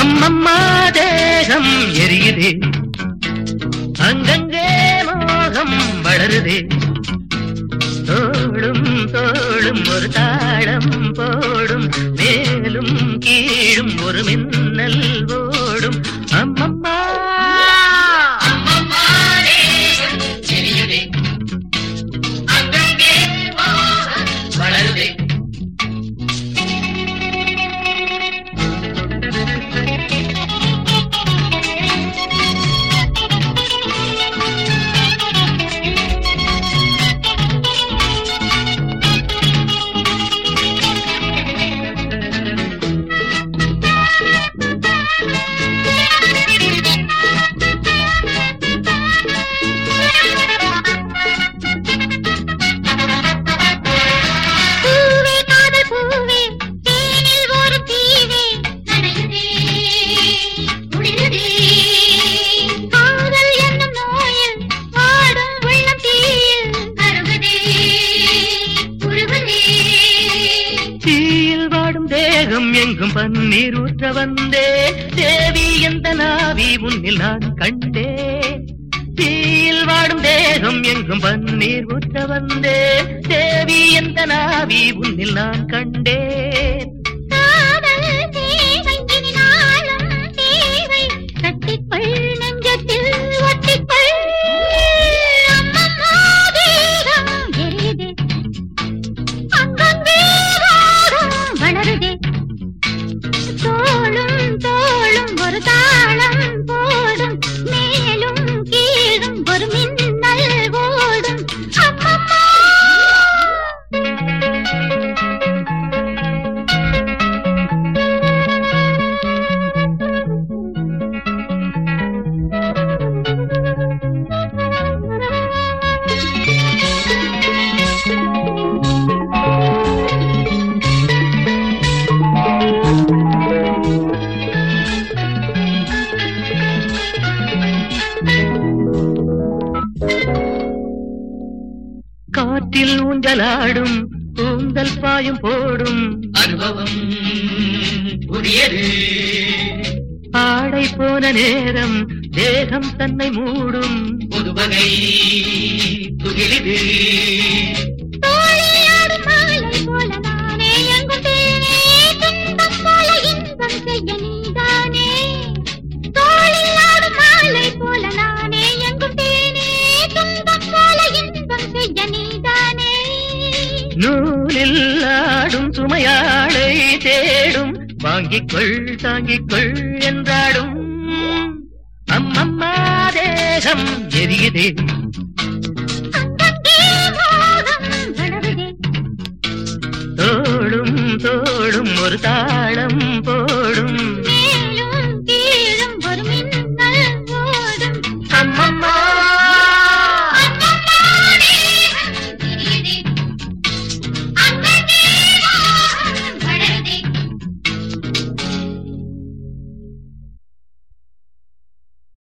அம்மம்மா தேகம் எரியுதே அங்கங்கே மோகம் வளருதே தோளும் தோளும் ஒரு தாளம் போடும் மேலும் கீழும் ஒரு மின்னல் ஓடும் அம்மம்மா வளருதே பூவே காதல் பூவே தேனில் ஒரு தீவே நனையுதே முடியுதே காதல் என்னும் நோயில் வாடும் உள்ளம் தீயில் கருகுதே உருகுதே தீயில் வாடும் தேகம் எங்கும் பன்னீர் ஊற்ற வந்தே தேவி எந்த நாவி உன்னில் நான் கண்டே தீயில் வாடும் தேகம் எங்கும் பன்னீர் ஊற்ற வந்தே தேவி எந்த நாவி உன்னில் நான் கண்டேன் காதல் தேவை இனி நாளும் தேவை கட்டிக்கொள் நெஞ்சத்தில் ஒட்டிக்கொள் அம்மம்மா தேகம் எரியுதே அங்கங்கே வாடும் வளருதே தோளும் தோளும் ஒரு தாளம் போடும் மேலும் கீழும் ஒரு மின்னல் ஓடும் அம்மம்மா காற்றில் ஊஞ்சலாடும் கூந்தல் பாயும் போடும் அனுபவம் புதியது ஆடை போன நேரம் தேகம் தன்னை மூடும் புதுவகை துகிலிது தோழியாடும் மாலை போல நானே எங்கும் தேனே துன்பம் போல இன்பம் செய்ய நீதானே தோழியாடும் மாலை போல நானே எங்கும் தேனே துன்பம் போல இன்பம் செய்ய நீதானே நூலில் ஆடும் சுமையாளை தேடும் வாங்கிக் கொள் தாங்கிக் கொள் என்றாடும் அம்மம்மா தேகம் எரியுதே அங்கங்கே மோகம் வளருதே தோளும் தோளும் ஒரு தாளம் போ